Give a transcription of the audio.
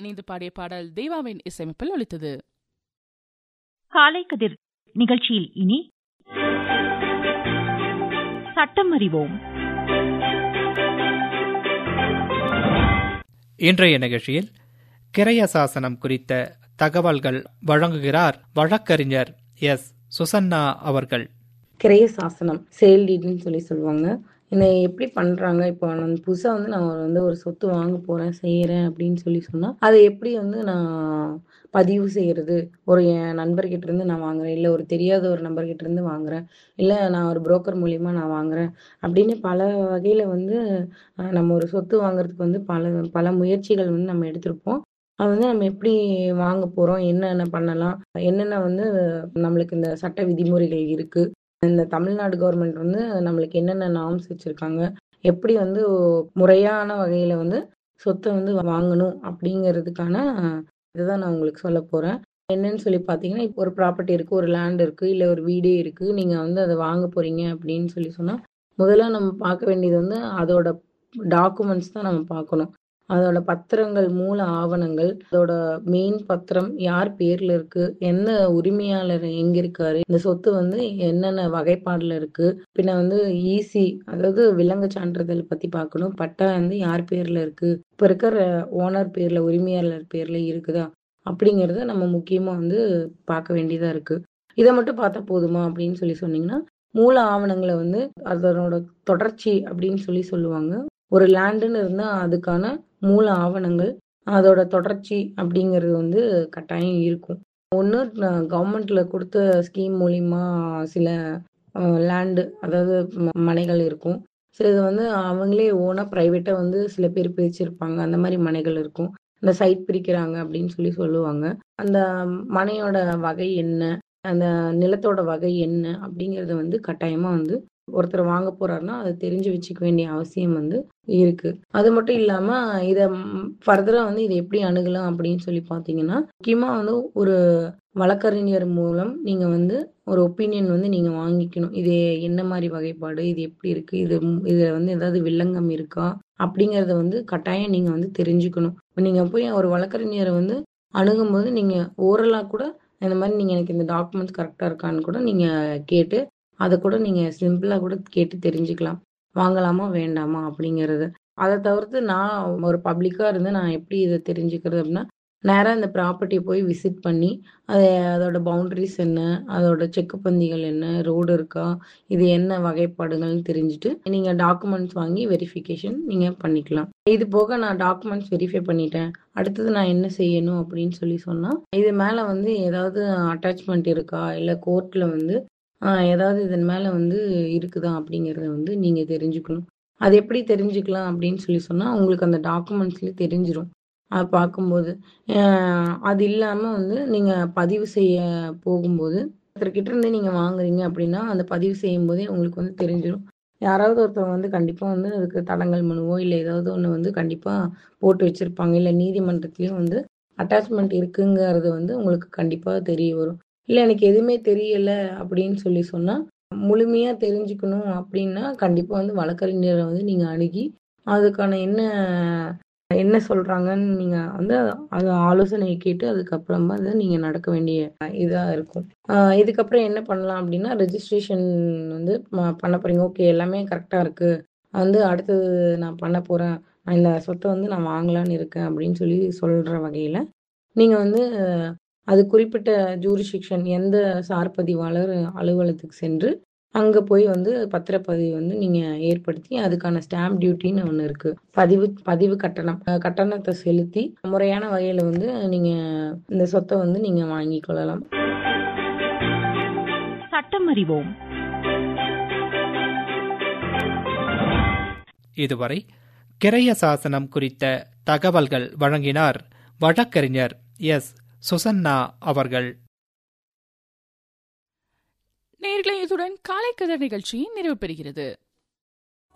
இணைந்து பாடிய பாடல் தேவாவின் இசையமைப்பில் ஒலித்தது காலை கதிர் நிகழ்ச்சியில் இனி சட்டம் அறிவோம் இன்றைய நிகழ்ச்சியில் கிரைய சாசனம் குறித்த தகவல்கள் வழங்குகிறார் வழக்கறிஞர் எஸ் சுசன்னா அவர்கள் கிரைய சாசனம் சேல் டீட்னு சொல்லி சொல்லுவாங்க என்னை எப்படி பண்றாங்க இப்போ நான் புதுசா வந்து நான் வந்து ஒரு சொத்து வாங்க போறேன் செய்யறேன் அப்படின்னு சொல்லி சொன்னா அதை எப்படி வந்து நான் பதிவு செய்யறது ஒரு என் நண்பர்கிட்ட இருந்து நான் வாங்குறேன் இல்ல ஒரு தெரியாத ஒரு நபர்கிட்ட இருந்து வாங்குறேன் இல்ல நான் ஒரு புரோக்கர் மூலியமா நான் வாங்குறேன் அப்படின்னு பல வகையில வந்து அஹ், நம்ம ஒரு சொத்து வாங்குறதுக்கு வந்து பல பல முயற்சிகள் வந்து நம்ம எடுத்திருப்போம் அது வந்து நம்ம எப்படி வாங்க போறோம் என்னென்ன பண்ணலாம் என்னென்ன வந்து நம்மளுக்கு இந்த சட்ட விதிமுறைகள் இருக்கு இந்த தமிழ்நாடு கவர்மெண்ட் வந்து நம்மளுக்கு என்னென்ன நார்ம்ஸ் வச்சிருக்காங்க எப்படி வந்து முறையான வகையில வந்து சொத்தை வந்து வாங்கணும் அப்படிங்கிறதுக்கான இதுதான் நான் உங்களுக்கு சொல்ல போறேன் என்னன்னு சொல்லி பார்த்தீங்கன்னா இப்போ ஒரு ப்ராப்பர்ட்டி இருக்கு ஒரு லேண்ட் இருக்கு இல்லை ஒரு வீடே இருக்கு நீங்க வந்து அதை வாங்க போறீங்க அப்படின்னு சொல்லி சொன்னா முதல்ல நம்ம பார்க்க வேண்டியது வந்து அதோட டாக்குமெண்ட்ஸ் தான் நம்ம பார்க்கணும் அதோட பத்திரங்கள் மூல ஆவணங்கள் அதோட மெயின் பத்திரம் யார் பேர்ல இருக்கு எந்த உரிமையாளர் எங்க இருக்காரு இந்த சொத்து வந்து என்னென்ன வகைப்பாடுல இருக்கு பின்ன வந்து ஈசி அதாவது விலங்கு சான்றிதழ் பத்தி பார்க்கணும் பட்டா வந்து யார் பேர்ல இருக்கு இப்ப இருக்கிற ஓனர் பேர்ல உரிமையாளர் பேர்ல இருக்குதா அப்படிங்கறத நம்ம முக்கியமா வந்து பார்க்க வேண்டியதா இருக்கு இதை மட்டும் பார்த்தா போதுமா அப்படின்னு சொல்லி சொன்னீங்கன்னா மூல ஆவணங்களை வந்து அதனோட தொடர்ச்சி அப்படின்னு சொல்லி சொல்லுவாங்க ஒரு லேண்டுன்னு இருந்தா அதுக்கான மூல ஆவணங்கள் அதோட தொடர்ச்சி அப்படிங்கிறது வந்து கட்டாயம் இருக்கும் ஒன்று கவர்மெண்ட்ல கொடுத்த ஸ்கீம் மூலியமா சில லேண்டு அதாவது ம- மனைகள் இருக்கும் சிலது வந்து அவங்களே ஓனா ப்ரைவேட்டா வந்து சில பேர் பிரிச்சிருப்பாங்க அந்த மாதிரி மனைகள் இருக்கும் இந்த சைட் பிரிக்கிறாங்க அப்படின்னு சொல்லி சொல்லுவாங்க அந்த மனையோட வகை என்ன அந்த நிலத்தோட வகை என்ன அப்படிங்கறத வந்து கட்டாயமா வந்து ஒருத்தர் வாங்க போறாருன்னா அதை தெரிஞ்சு வச்சுக்க வேண்டிய அவசியம் வந்து இருக்கு அது மட்டும் இல்லாம இத ஃபர்தரா வந்து இதை எப்படி அணுகலாம் அப்படின்னு சொல்லி பாத்தீங்கன்னா முக்கியமா வந்து ஒரு வழக்கறிஞர் மூலம் நீங்க வந்து ஒரு ஒப்பீனியன் வந்து நீங்க வாங்கிக்கணும் இது என்ன மாதிரி வகைப்பாடு இது எப்படி இருக்கு இது இதுல வந்து ஏதாவது வில்லங்கம் இருக்கா அப்படிங்கறத வந்து கட்டாயம் நீங்க வந்து தெரிஞ்சுக்கணும் இப்ப நீங்க போய் ஒரு வழக்கறிஞரை வந்து அணுகும்போது நீங்க ஓரலா கூட இந்த மாதிரி நீங்க எனக்கு இந்த டாக்குமெண்ட்ஸ் கரெக்டா இருக்கான்னு கூட நீங்க கேட்டு அதை கூட நீங்க சிம்பிளா கூட கேட்டு தெரிஞ்சுக்கலாம் வாங்கலாமா வேண்டாமா அப்படிங்கறது அதை தவிர்த்து நான் ஒரு பப்ளிக்கா இருந்து நான் எப்படி இதை தெரிஞ்சுக்கிறது அப்படின்னா நேரா இந்த ப்ராப்பர்ட்டியை போய் விசிட் பண்ணி அது அதோட பவுண்டரிஸ் என்ன அதோட செக்கு பந்திகள் என்ன ரோடு இருக்கா இது என்ன வகைப்பாடுகள்னு தெரிஞ்சுட்டு நீங்க டாக்குமெண்ட்ஸ் வாங்கி வெரிஃபிகேஷன் நீங்க பண்ணிக்கலாம் இது போக நான் டாக்குமெண்ட்ஸ் வெரிஃபை பண்ணிட்டேன் அடுத்தது நான் என்ன செய்யணும் அப்படின்னு சொல்லி சொன்னா இது மேல வந்து ஏதாவது அட்டாச்மெண்ட் இருக்கா இல்ல கோர்ட்ல வந்து ஆஹ், ஏதாவது இதன் மேல வந்து இருக்குதா அப்படிங்கறத வந்து நீங்க தெரிஞ்சுக்கணும் அது எப்படி தெரிஞ்சுக்கலாம் அப்படின்னு சொல்லி சொன்னா உங்களுக்கு அந்த டாக்குமெண்ட்ஸ்லயே தெரிஞ்சிரும் அது பார்க்கும்போது ஆஹ், அது இல்லாம வந்து நீங்க பதிவு செய்ய போகும்போது ஒருத்தர்கிட்ட இருந்து நீங்க வாங்குறீங்க அப்படின்னா அந்த பதிவு செய்யும் போதே உங்களுக்கு வந்து தெரிஞ்சிடும் யாராவது ஒருத்தவங்க வந்து கண்டிப்பா வந்து அதுக்கு தடங்கல் மனுவோ இல்லை ஏதாவது ஒண்ணு வந்து கண்டிப்பா போட்டு வச்சிருப்பாங்க இல்ல நீதிமன்றத்திலயும் வந்து அட்டாச்மெண்ட் இருக்குங்கிறது வந்து உங்களுக்கு கண்டிப்பா தெரிய வரும் இல்ல எனக்கு எதுவுமே தெரியல அப்படின்னு சொல்லி சொன்னா முழுமையா தெரிஞ்சுக்கணும் அப்படின்னா கண்டிப்பா வந்து வழக்கறிஞரை வந்து நீங்க அணுகி அதுக்கான என்ன என்ன சொல்றாங்கன்னு நீங்க வந்து அது ஆலோசனையை கேட்டு அதுக்கப்புறமா தான் நீங்க நடக்க வேண்டிய இதா இருக்கும் ஆஹ் இதுக்கப்புறம் என்ன பண்ணலாம் அப்படின்னா ரெஜிஸ்ட்ரேஷன் வந்து ம- பண்ண போறீங்க ஓகே எல்லாமே கரெக்டா இருக்கு வந்து அடுத்தது நான் பண்ண போறேன் நான் இந்த சொத்தை வந்து நான் வாங்கலாம்னு இருக்கேன் அப்படின்னு சொல்லி சொல்ற வகையில நீங்க வந்து அஹ், அது குறிப்பிட்ட ஜூரிசிக்ஷன் எந்த சார் பதிவாளர் அலுவலகத்துக்கு சென்று அங்க போய் வந்து பத்திரப்பதிவு வந்து நீங்க ஏற்படுத்தி அதுக்கான ஸ்டாம்ப் டியூட்டின்னு ஒண்ணு இருக்கு பதிவு பதிவு கட்டணம் அஹ், கட்டணத்தை செலுத்தி முறையான வகையில வந்து நீங்க இந்த சொத்தை வந்து நீங்க வாங்கிக் கொள்ளலாம் சட்டம் அறிவோம் இதுவரை கிரைய சாசனம் குறித்த தகவல்கள் வழங்கினார் வழக்கறிஞர் எஸ் சுசன்னா அவர்கள் நேர்களை இத்துடன் காலை கதிர் நிகழ்ச்சி நிறைவு பெறுகிறது